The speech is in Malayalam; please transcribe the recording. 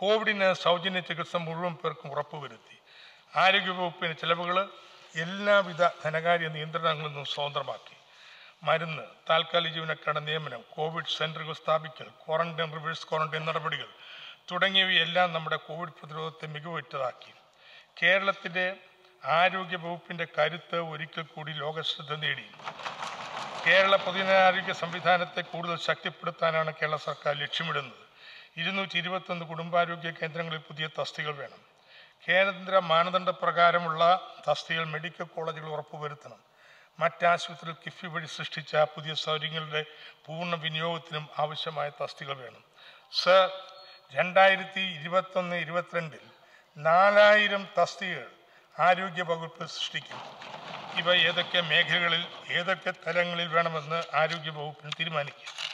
കോവിഡിന് സൗജന്യ ചികിത്സ മുഴുവൻ പേർക്കും ഉറപ്പുവരുത്തി ആരോഗ്യവകുപ്പിന് ചിലവുകൾ എല്ലാവിധ ധനകാര്യ നിയന്ത്രണങ്ങളിൽ നിന്നും സ്വതന്ത്രമാക്കി മരുന്ന് താൽക്കാലിക ജീവനക്കാരുടെ നിയമനം കോവിഡ് സെന്ററുകൾ സ്ഥാപിക്കൽ ക്വാറന്റൈൻ റിവേഴ്സ് ക്വാറന്റൈൻ നടപടികൾ തുടങ്ങിയവയെല്ലാം നമ്മുടെ കോവിഡ് പ്രതിരോധത്തെ മികവുറ്റതാക്കി കേരളത്തിൻ്റെ ആരോഗ്യ വകുപ്പിൻ്റെ കരുത്ത് ഒരിക്കൽ കൂടി ലോകശ്രദ്ധ നേടി കേരള പൊതുജനാരോഗ്യ സംവിധാനത്തെ കൂടുതൽ ശക്തിപ്പെടുത്താനാണ് കേരള സർക്കാർ ലക്ഷ്യമിടുന്നത് ഇരുന്നൂറ്റി ഇരുപത്തൊന്ന് കുടുംബാരോഗ്യ കേന്ദ്രങ്ങളിൽ പുതിയ തസ്തികൾ വേണം കേന്ദ്ര മാനദണ്ഡ പ്രകാരമുള്ള തസ്തികൾ മെഡിക്കൽ കോളേജുകൾ ഉറപ്പുവരുത്തണം മറ്റാശുപത്രികൾ കിഫ്ബി വഴി സൃഷ്ടിച്ച പുതിയ സൗകര്യങ്ങളുടെ പൂർണ്ണ വിനിയോഗത്തിനും ആവശ്യമായ തസ്തികൾ വേണം സർ രണ്ടായിരത്തി ഇരുപത്തൊന്ന് ഇരുപത്തിരണ്ടിൽ നാലായിരം തസ്തികകൾ ആരോഗ്യ വകുപ്പ് സൃഷ്ടിക്കും ഇവ ഏതൊക്കെ മേഖലകളിൽ ഏതൊക്കെ തലങ്ങളിൽ വേണമെന്ന് ആരോഗ്യ വകുപ്പിന് തീരുമാനിക്കും